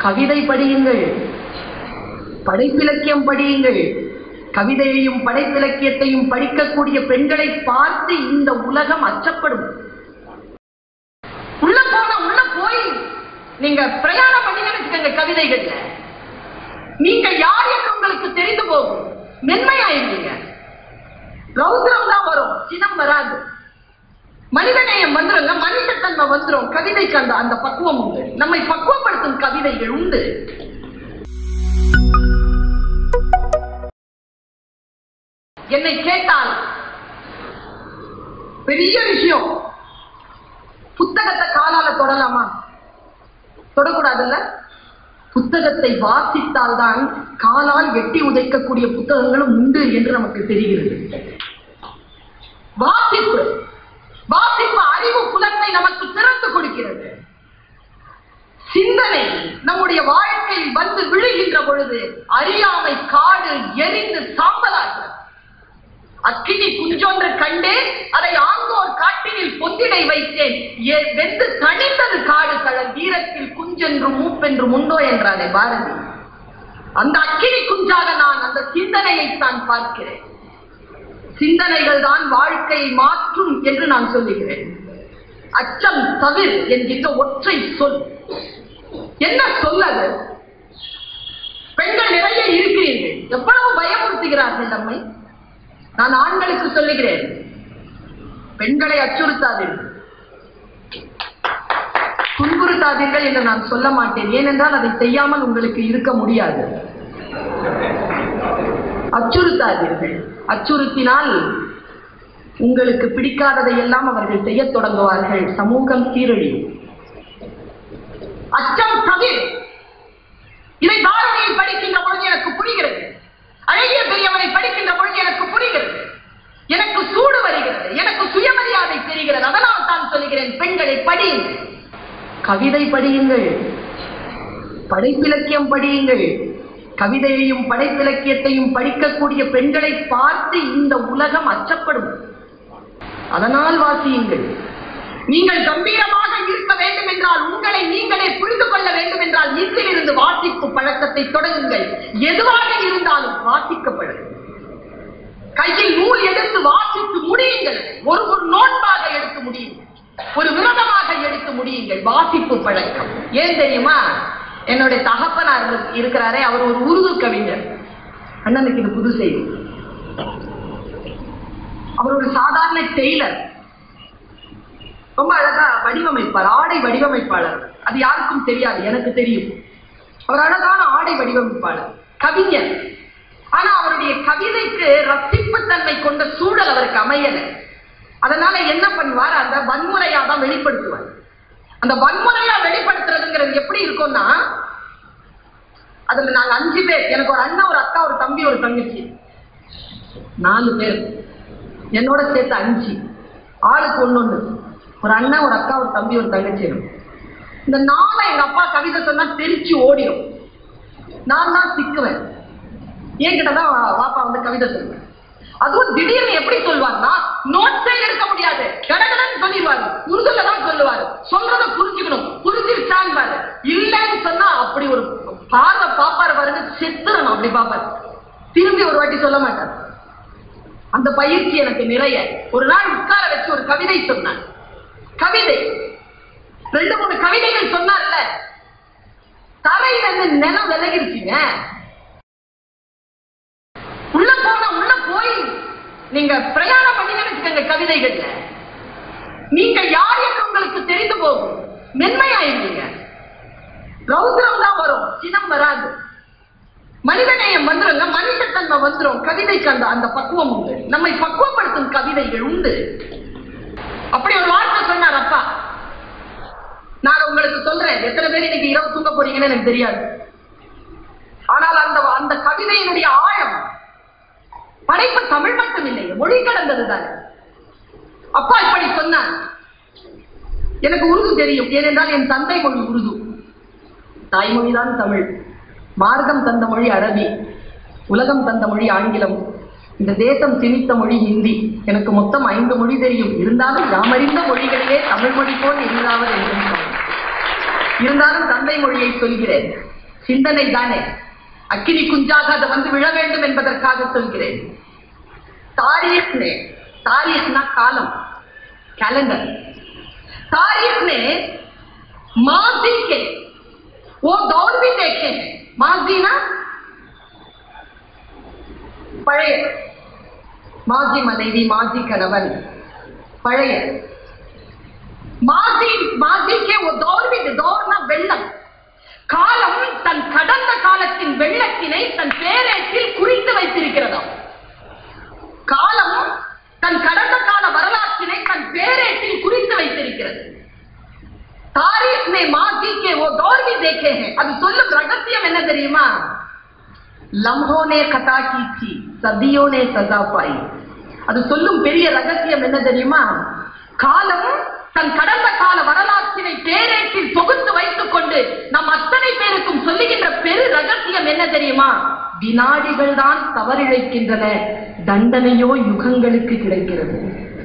கவிதை படியுங்கள் படைப்பிலக்கியம் படியுங்கள் கவிதையையும் படைப்பிலக்கியத்தையும் படிக்கக்கூடிய பெண்களை பார்த்து இந்த உலகம் அச்சப்படும் உள்ள போன உள்ள போய் நீங்க பிரயாணம் பண்ணீங்கன்னு வச்சுக்கோங்க கவிதைகள்ல நீங்க யார் என்று உங்களுக்கு தெரிந்து போகும் மென்மையாயிருவீங்க ரௌத்ரம் தான் வரும் சினம் வராது மனிதநேயம் வந்துருங்க மனிதத்தன்மை வந்துரும் கவிதைக்கு அந்த அந்த பக்குவம் உண்டு நம்மை பக்குவப்படுத்தும் கவிதைகள் உண்டு என்னை கேட்டால் பெரிய விஷயம் புத்தகத்தை காலால தொடலாமா தொடக்கூடாதுல்ல புத்தகத்தை வாசித்தால் தான் காலால் வெட்டி உதைக்கக்கூடிய புத்தகங்களும் உண்டு என்று நமக்கு தெரிகிறது வாசிப்பு வாசிப்பு அறிவு புலத்தை நமக்கு திறந்து கொடுக்கிறது சிந்தனை நம்முடைய வாழ்க்கையில் வந்து விழுகின்ற பொழுது அறியாமை காடு எரிந்து சாம்பலாகிறது அக்கினி குஞ்சொன்று கண்டேன் அதை ஆங்கோர் காட்டினில் பொந்திடை வைத்தேன் ஏ- வெந்து தணிந்தது காடு கடல் வீரத்தில் குஞ்சென்று மூப்பென்று முண்டோ என்றானே பாரதி அந்த அக்கினி குஞ்சாக நான் அந்த சிந்தனையை தான் பார்க்கிறேன் சிந்தனைகள் தான் வாழ்க்கையை மாற்றும் என்று நான் சொல்லுகிறேன் அச்சம் தவிர் என்கின்ற ஒற்றை சொல் என்ன சொல்லது பெண்கள் நிறைய இருக்கிறீர்கள் எவ்வளவு பயமுறுத்துகிறார்கள் நம்மை நான் ஆண்களுக்கு சொல்லுகிறேன் பெண்களை அச்சுறுத்தாதீர்கள் துன்புறுத்தாதீர்கள் என்று நான் சொல்ல மாட்டேன் ஏனென்றால் அதை செய்யாமல் உங்களுக்கு இருக்க முடியாது அச்சுறுத்தாதீர்கள் அச்சுறுத்தினால் உங்களுக்கு பிடிக்காததை எல்லாம் அவர்கள் செய்யத் தொடங்குவார்கள் சமூகம் சீரழியும் அச்சம் தவிர இதை தாரணியை படிக்கின்ற பொழுது எனக்கு புரிகிறது அழகிய பெரியவனை படிக்கின்ற பொழுது எனக்கு புரிகிறது எனக்கு சூடு வருகிறது எனக்கு சுயமரியாதை தெரிகிறது அதனால் தான் சொல்கிறேன் பெண்களை படியுங்கள் கவிதை படியுங்கள் படைப்பிலக்கியம் படியுங்கள் கவிதையையும் படைப்பிலக்கியத்தையும் படிக்கக்கூடிய பெண்களை பார்த்து இந்த உலகம் அச்சப்படும் அதனால் வாசியுங்கள் நீங்கள் கம்பீரமாக இருக்க வேண்டும் என்றால் உங்களை நீங்களே புரிந்து கொள்ள வேண்டும் என்றால் இன்றிலிருந்து வாசிப்பு பழக்கத்தை தொடங்குங்கள் எதுவாக இருந்தாலும் வாசிக்கப்படுங்கள் கையில் நூல் எடுத்து வாசித்து முடியுங்கள் ஒரு ஒரு நோன்பாக எடுத்து முடியுங்கள் ஒரு விரதமாக எடுத்து முடியுங்கள் வாசிப்பு பழக்கம் ஏன் தெரியுமா என்னுடைய தகப்பனார் இரு- இருக்கிறாரே அவர் ஒரு உருது கவிஞர் அண்ணனுக்கு இது புது செய்தி அவர் ஒரு சாதாரண டெய்லர் ரொம்ப அழகா வடிவமைப்பார் ஆடை வடிவமைப்பாளர் அது யாருக்கும் தெரியாது எனக்கு தெரியும் அவர் அழகான ஆடை வடிவமைப்பாளர் கவிஞர் ஆனா அவருடைய கவிதைக்கு ரசிப்புத்தன்மை கொண்ட சூழல் அவருக்கு அமையல அதனால என்ன பண்ணுவார் அந்த வன்முறையா தான் வெளிப்படுத்துவார் அந்த வன்முறையா வெளிப்படுத்துறதுங்கிறது எப்படி இருக்கும்னா அதுல நாங்க அஞ்சு பேர் எனக்கு ஒரு அண்ணன் ஒரு அக்கா ஒரு தம்பி ஒரு தங்கச்சி நாலு பேர் என்னோட சேர்த்து அஞ்சு ஆளுக்கு ஒண்ணு ஒரு அண்ணன் ஒரு அக்கா ஒரு தம்பி ஒரு தங்கச்சி இருக்கு. இந்த நாளை எங்க அப்பா கவிதை சொன்னா தெரிச்சு ஓடிடும் நான் தான் சிக்குவேன் என்கிட்ட தான் வா- வாப்பா வந்து கவிதை சொல்லுவேன் அதுவும் திடீர்னு எப்படி சொல்வார்னா நோட்ஸே எடுக்க முடியாது கடகடன்னு சொல்லிடுவாரு உருதுல தான் சொல்லுவாரு சொல்றத புரிஞ்சுக்கணும் புரிஞ்சிருச்சான்னு பாரு இல்லைன்னு சொன்னா அப்படி ஒரு பார்வை பாப்பாரு பாருங்க செத்துறணும் அப்படி பாப்பாரு திரும்பி ஒரு வாட்டி சொல்ல மாட்டார் அந்த பயிற்சி எனக்கு நிறைய ஒரு நாள் உட்கார வச்சு ஒரு கவிதை சொன்னான் கவிதை ரெண்டு மூணு கவிதைகள் சொன்னார்ல தரையில இருந்து நிலம் விலகிருச்சுங்க உள்ள போன உள்ள போய் நீங்க பிரயாணம் பண்ணீங்கன்னு வச்சுக்கோங்க கவிதைகள்ல நீங்க யார் என்று உங்களுக்கு தெரிந்து போகும் மென்மையாயிருவீங்க ரௌத்ரம் தான் வரும் சினம் வராது மனிதநேயம் வந்துருங்க மனிதத்தன்மை வந்துரும் கவிதைக்கு அந்த அந்த பக்குவம் உண்டு நம்மை பக்குவப்படுத்தும் கவிதைகள் உண்டு அப்படி ஒரு வார்த்தை சொன்னார் அப்பா நான் உங்களுக்கு சொல்றேன் எத்தனை பேர் இன்னைக்கு இரவு தூங்க போறீங்கன்னு எனக்கு தெரியாது ஆனால் அந்த அந்த கவிதையினுடைய ஆழம் படைப்பு தமிழ் மட்டும் இல்லை மொழி கடந்தது தானே அப்பா இப்படி சொன்னார் எனக்கு உருது தெரியும் ஏனென்றால் என் தந்தை மொழி உருது தாய்மொழிதான் தமிழ் மார்க்கம் தந்த மொழி அரபி உலகம் தந்த மொழி ஆங்கிலம் இந்த தேசம் திணித்த மொழி ஹிந்தி எனக்கு மொத்தம் ஐந்து மொழி தெரியும் இருந்தாலும் யாமறிந்த மொழிகளிலே தமிழ் மொழி போல் இல்லாமல் என்று சொன்னேன். இருந்தாலும் தந்தை மொழியை சொல்கிறேன் சிந்தனை தானே அக்கினி குஞ்சாக அது வந்து விழ வேண்டும் என்பதற்காக சொல்கிறேன் तारीख ने तारीख ना कालम कैलेंडर तारीख ने माजी के वो दौर भी देखे हैं माजी ना பழைய மாஜி மனைவி மாஜி கணவன் பழைய மாஜி மாஜிக்கே ஒரு தௌர் भी தௌர்னா வெள்ளம் காலம் தன் கடந்த காலத்தின் வெள்ளத்தினை தன் பேரேட்டில் குறித்து வைத்திருக்கிறதாம் காலம் தன் கடந்த கால வரலாற்றினை தன் பேரேட்டில் குறித்து வைத்திருக்கிறது தாரீக் ने माजी के वो दौर भी देखे हैं அது சொல்லும் ரகசியம் என்ன தெரியுமா लम्हों ने खता की थी सदियों ने सजा पाई அது சொல்லும் பெரிய ரகசியம் என்ன தெரியுமா காலம் தன் கடந்த கால வரலாற்றினை பேரேட்டில் தொகுத்து வைத்துக் கொண்டு நம் அத்தனை பேருக்கும் சொல்லுகின்ற பெரு ரகசியம் என்ன தெரியுமா வினாடிகள் தான் தவறிழைக்கின்றன தண்டனையோ யுகங்களுக்கு கிடைக்கிறது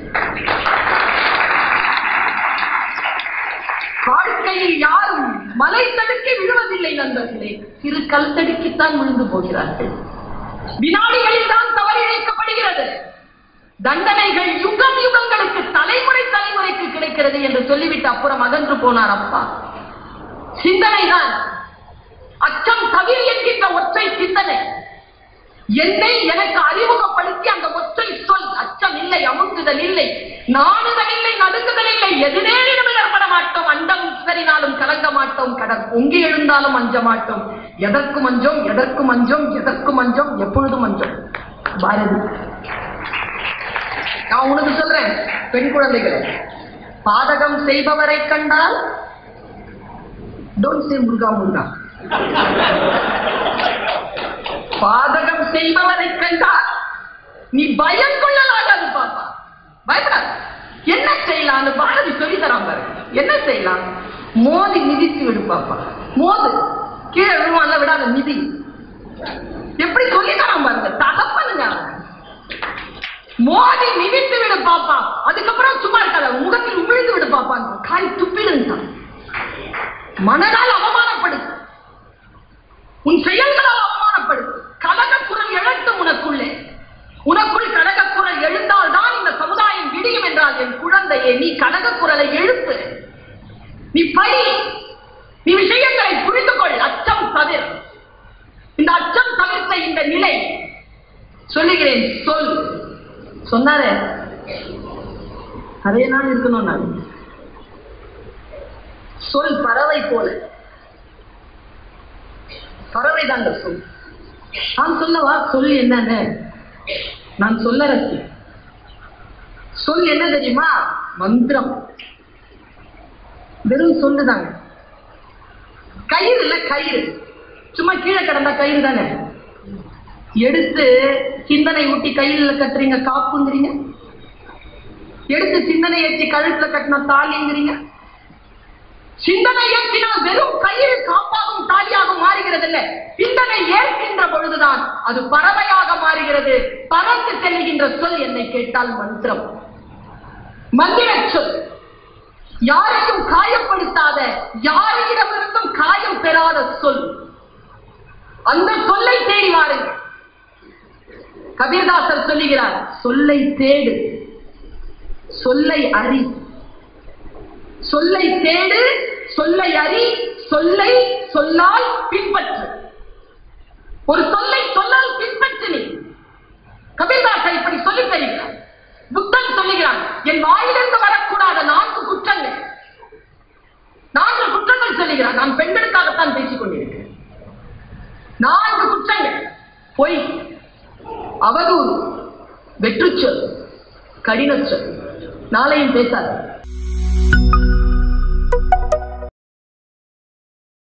வாழ்க்கையில் யாரும் மலை தடுக்கி விழுவதில்லை நண்பர்களே சிறு கல் தடுக்கித்தான் விழுந்து போகிறார்கள் வினாடிகளில் தான் தவறிழைக்கப்படுகிறது தண்டனைகள் யுகம் யுகங்களுக்கு தலைமுறை தலைமுறைக்கு கிடைக்கிறது என்று சொல்லிவிட்டு அப்புறம் அகன்று போனார் அப்பா சிந்தனைதான் அச்சம் தவிர என்கின்ற ஒற்றை சிந்தனை என்னை எனக்கு அறிமுகப்படுத்தி அந்த ஒற்றை சொல் அச்சம் இல்லை அமுங்குதல் இல்லை நாணுதல் இல்லை நடுங்குதல் இல்லை எதிரேனும் இடர்பட மாட்டோம் அண்டம் சரினாலும் கலங்க மாட்டோம் கடல் பொங்கி எழுந்தாலும் அஞ்ச மாட்டோம் எதற்கும் அஞ்சோம் எதற்கும் அஞ்சோம் எதற்கும் அஞ்சோம் எப்பொழுதும் அஞ்சோம் பாரதி நான் உனக்கு சொல்றேன் பெண் குழந்தைகளே பாதகம் செய்பவரை கண்டால் டோன்ட் சே முருகா முருகா பாதகம் செய்பவரை கண்டால் நீ பயம் கொள்ளலாகாது பாப்பா பயப்படாது என்ன செய்யலாம்னு பாரதி சொல்லி தரான் பாரு என்ன செய்யலாம் மோதி மிதித்து விடு பாப்பா மோது கீழே விழுவான்ல விடாத மிதி எப்படி சொல்லி தரான் பாருங்க தகப்பனுங்க அவன். மோதி மிதித்து விடு பாப்பா அதுக்கப்புறம் சும்மா இருக்காத முகத்தில் உமிழ்ந்து விடு பாப்பா காய் துப்பிடுங்க மனதால் அவமானப்படு உன் செயல்களால் அவமானப்படு கலக குரல் எழட்டும் உனக்குள்ளே உனக்குள் கலக குரல் எழுந்தால் தான் இந்த சமுதாயம் விடியும் என்றால் என் குழந்தையே நீ கலக குரலை எழுப்பு நீ படி நீ விஷயங்களை புரிந்து கொள் அச்சம் தவிர இந்த அச்சம் தவிர்த்த இந்த நிலை சொல்லுகிறேன் சொல் சொன்னாரே அதே நாள் இருக்கணும் நான் சொல் பறவை போல பறவை தாங்க சொல் நான் சொல்லவா சொல் என்னன்னு நான் சொல்ல ரசி சொல் என்ன தெரியுமா மந்திரம் வெறும் சொல்லுதாங்க கயிறு இல்ல கயிறு சும்மா கீழே கிடந்தா கயிறு தானே எடுத்து சிந்தனை ஊட்டி கையில கட்டுறீங்க காப்புங்கிறீங்க எடுத்து சிந்தனை ஏற்றி கழுத்துல கட்டின தாலிங்கிறீங்க சிந்தனை ஏற்றினால் வெறும் கயிறு காப்பாகும் தாலியாக மாறுகிறது இல்ல சிந்தனை ஏற்கின்ற பொழுதுதான் அது பறவையாக மாறுகிறது பறந்து செல்லுகின்ற சொல் என்னை கேட்டால் மந்திரம் மந்திர சொல் யாரையும் காயப்படுத்தாத யாரிடமிருந்தும் காயம் பெறாத சொல் அந்த சொல்லை தேடி வாருங்கள் கபீர்தாசர் சொல்லுகிறார் சொல்லை தேடு சொல்லை அறி சொல்லை தேடு சொல்லை அறி சொல்லை சொல்லால் பின்பற்று ஒரு சொல்லை சொல்லால் பின்பற்று நீ கபீர்தாசர் இப்படி சொல்லி தருகிறார் புத்தன் சொல்லுகிறான் என் வாயிலிருந்து வரக்கூடாத நான்கு குற்றங்கள் நான்கு குற்றங்கள் சொல்லுகிறான் நான் பெண்களுக்காகத்தான் பேசிக் கொண்டிருக்கிறேன் நான்கு குற்றங்கள் பொய் அவதூறு வெற்றுச்சொல் கடினச்சொல் நாளையும் பேசாது